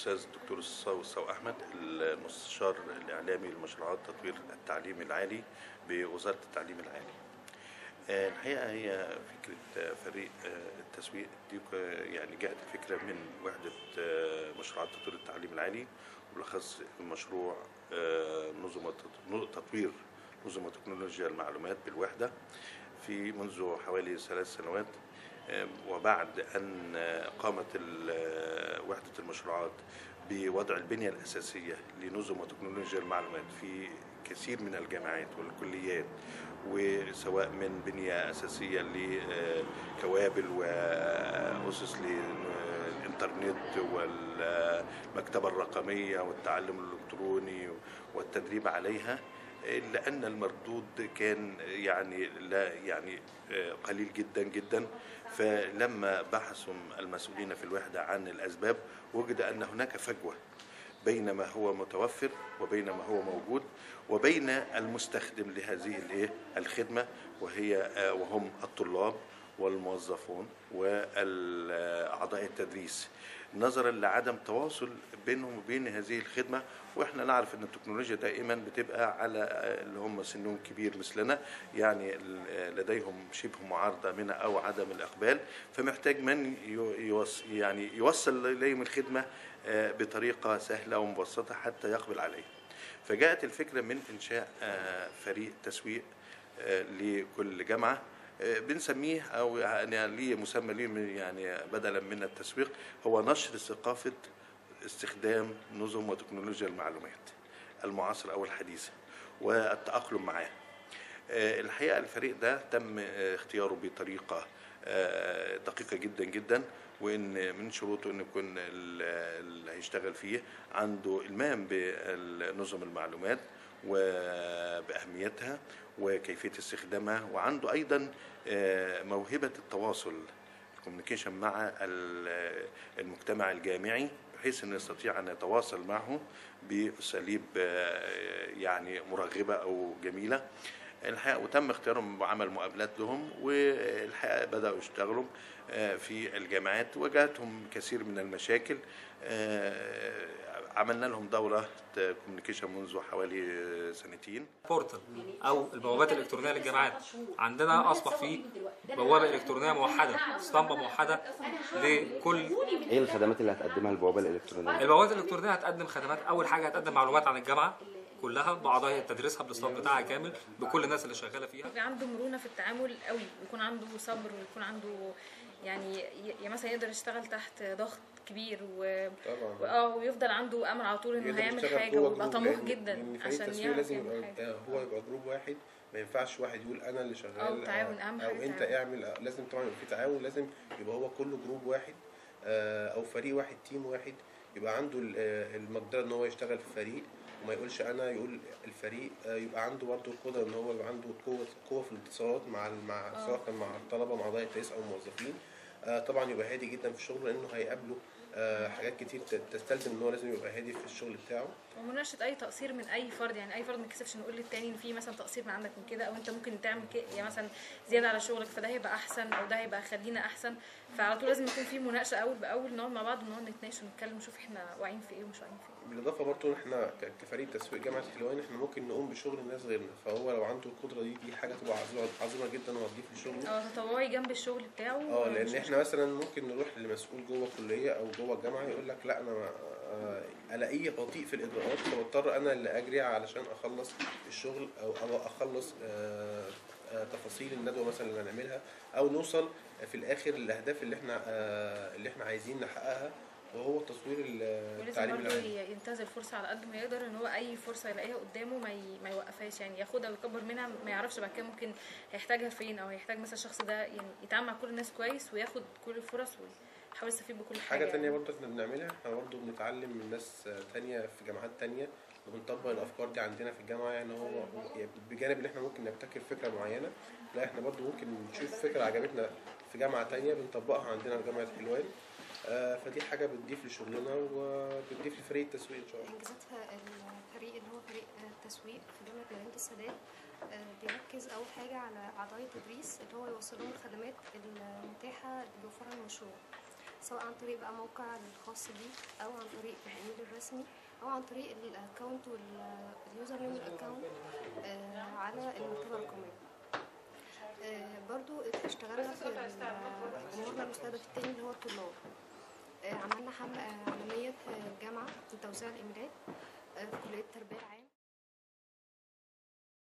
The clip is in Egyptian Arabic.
الاستاذ الدكتور سو احمد المستشار الاعلامي لمشروعات تطوير التعليم العالي بوزاره التعليم العالي آه، الحقيقه هي فكره فريق آه، التسويق دي ك- يعني جاءت الفكره من وحده آه، مشروعات تطوير التعليم العالي وبالاخص مشروع آه، نظم التط- تطوير نظم تكنولوجيا المعلومات بالوحده في منذ حوالي ثلاث سنوات آه، وبعد ان آه، قامت ال- آه، وحده المشروعات بوضع البنيه الاساسيه لنظم وتكنولوجيا المعلومات في كثير من الجامعات والكليات وسواء من بنيه اساسيه لكوابل واسس للانترنت والمكتبه الرقميه والتعلم الالكتروني والتدريب عليها الا ان المردود كان يعني لا يعني آه، قليل جدا جدا فلما بحثوا المسؤولين في الوحده عن الاسباب وجد ان هناك فجوه بين ما هو متوفر وبين ما هو موجود وبين المستخدم لهذه الايه الخدمه وهي آه، وهم الطلاب والموظفون واعضاء التدريس نظرا لعدم تواصل بينهم وبين هذه الخدمه واحنا نعرف ان التكنولوجيا دائما بتبقى على آه، اللي هم سنهم كبير مثلنا يعني ال- لديهم شبه معارضه منها او عدم الاقبال فمحتاج من ي- يوص يعني يوصل اليهم الخدمه آه، بطريقه سهله ومبسطه حتى يقبل عليها فجاءت الفكره من انشاء آه، فريق تسويق آه، لكل جامعه آه، بنسميه او يعني ليه مسمى ليه يعني بدلا من التسويق هو نشر ثقافه استخدام نظم وتكنولوجيا المعلومات المعاصره او الحديثه والتاقلم معها آه، الحقيقه الفريق ده تم آه، اختياره بطريقه آه، دقيقه جدا جدا وان من شروطه ان يكون ال- اللي هيشتغل فيه عنده المام بنظم المعلومات وباهميتها وكيفيه استخدامها وعنده ايضا آه، موهبه التواصل الكوميونيكيشن مع ال- المجتمع الجامعي بحيث انه يستطيع ان يتواصل معه باساليب آه، يعني مرغبه او جميله الحقيقه وتم اختيارهم وعمل مقابلات لهم والحقيقه بداوا يشتغلوا آه، في الجامعات واجهتهم كثير من المشاكل آه، عملنا لهم دوره كوميونيكيشن منذ حوالي سنتين بورتال او البوابات الالكترونيه للجامعات عندنا اصبح في بوابه الكترونيه موحده اسطمبه موحده لكل ايه الخدمات اللي هتقدمها البوابه الالكترونيه البوابات الالكترونيه هتقدم خدمات اول حاجه هتقدم معلومات عن الجامعه كلها باعضائها تدريسها بالاستاف بتاعها كامل بكل الناس اللي شغاله فيها يبقى عنده مرونه في التعامل قوي ويكون عنده صبر ويكون عنده يعني ي- يعني مثلا يقدر يشتغل تحت ضغط كبير و طبعا واه ويفضل عنده امل على طول انه يقدر هيعمل يشتغل حاجه جوه ويبقى جروب، طموح لأن- جدا لأن فريق عشان التسويق يعرف لازم يعمل يبقى حاجه آه، هو يبقى جروب واحد ما ينفعش واحد يقول انا اللي شغال أو تعاون، أهم او حاجة انت تعاون. اعمل آه، لازم طبعا يبقى في تعاون لازم يبقى هو كله جروب واحد آه، او فريق واحد تيم واحد يبقى عنده ال- آه، المقدره ان هو يشتغل في فريق وما يقولش انا يقول الفريق آه، يبقى عنده برضه القدره ان هو يبقى عنده قوه قوه في الاتصالات مع ال- مع آه. سواء كان مع الطلبه مع اعضاء التدريس او الموظفين آه، طبعا يبقى هادي جدا في الشغل لانه هيقابله آه، حاجات كتير ت- تستلزم ان هو لازم يبقى هادي في الشغل بتاعه ومناقشه اي تقصير من اي فرد يعني اي فرد ما يكسفش نقول للتاني ان في مثلا تقصير من عندك من كده او انت ممكن تعمل كده يعني مثلا زياده على شغلك فده هيبقى احسن او ده هيبقى خلينا احسن فعلى طول لازم يكون في مناقشه اول باول نقعد مع بعض ونقعد نتناقش ونتكلم نشوف احنا واعيين في ايه ومش واعيين في ايه بالاضافه برضه احنا ك- كفريق تسويق جامعه حلوان احنا ممكن نقوم بشغل الناس غيرنا فهو لو عنده القدره دي دي حاجه تبقى عظيمه عظيمه جدا وهتضيف لشغله اه تطوعي جنب الشغل بتاعه اه مش لان مشكلة. احنا مثلا ممكن نروح لمسؤول جوه الكليه او جوه الجامعه يقول لك لا انا ما- آه، الاقيه بطيء في الاجراءات فبضطر انا اللي اجري علشان اخلص الشغل او او اخلص آه، آه، تفاصيل الندوه مثلا اللي هنعملها او نوصل في الاخر للاهداف اللي احنا آه، اللي احنا عايزين نحققها وهو تطوير ال- ولازم التعليم برضه العالي ينتهز الفرصه على قد ما يقدر ان هو اي فرصه يلاقيها قدامه ما ي... ما يوقفهاش يعني ياخدها ويكبر منها ما يعرفش بعد كده ممكن هيحتاجها فين او هيحتاج مثلا الشخص ده يعني يتعامل مع كل الناس كويس وياخد كل الفرص ويحاول يستفيد بكل حاجه حاجة تانية يعني. برضه احنا بنعملها احنا برضه بنتعلم من ناس تانية في جامعات تانية وبنطبق الأفكار دي عندنا في الجامعة يعني هو يعني بجانب إن احنا ممكن نبتكر فكرة معينة لا احنا برضه ممكن نشوف فكرة عجبتنا في جامعة تانية بنطبقها عندنا في جامعة حلوان آه، فدي حاجة بتضيف لشغلنا وبتضيف لفريق التسويق إن شاء الله انجازات الفريق اللي هو فريق التسويق في جامعه مدينه السادات آه، بيركز اول حاجه على اعضاء التدريس اللي هو يوصل لهم الخدمات المتاحه اللي بيوفرها المشروع سواء عن طريق بقى موقع الخاص بيه او عن طريق الايميل الرسمي او عن طريق الاكونت واليوزر نيم الاكونت على المكتبه الرقميه آه، برضو اشتغلنا في ال- جمهورنا المستهدف التاني اللي هو الطلاب آه، عملنا حملة عالمية في الجامعة لتوزيع الإيميلات آه، في كلية التربية العام